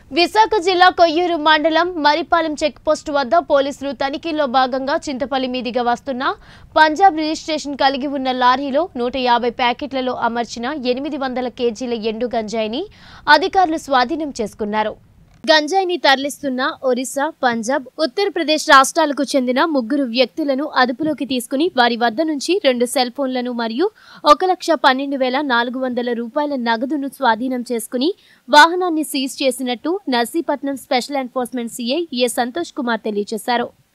విశాఖ జిల్లా కొయ్యూరు మండలం మరిపాలెం చెక్పోస్టు వద్ద పోలీసులు తనిఖీల్లో భాగంగా చింతపల్లి మీదిగా వస్తున్న పంజాబ్ రిజిస్ట్రేషన్ కలిగి ఉన్న లారీలో నూట యాభై ప్యాకెట్లలో అమర్చిన ఎనిమిది వందల కేజీల ఎండు గంజాయిని అధికారులు స్వాధీనం చేసుకున్నారు గంజాయిని తరలిస్తున్న ఒరిస్సా పంజాబ్ ఉత్తరప్రదేశ్ రాష్ట్రాలకు చెందిన ముగ్గురు వ్యక్తులను అదుపులోకి తీసుకుని వారి వద్ద నుంచి రెండు సెల్ ఫోన్లను మరియు ఒక లక్ష పన్నెండు వేల నాలుగు వందల రూపాయల నగదును స్వాధీనం చేసుకుని వాహనాన్ని సీజ్ చేసినట్టు Narsipatnam special enforcement CI A Santosh Kumar తెలియజేశారు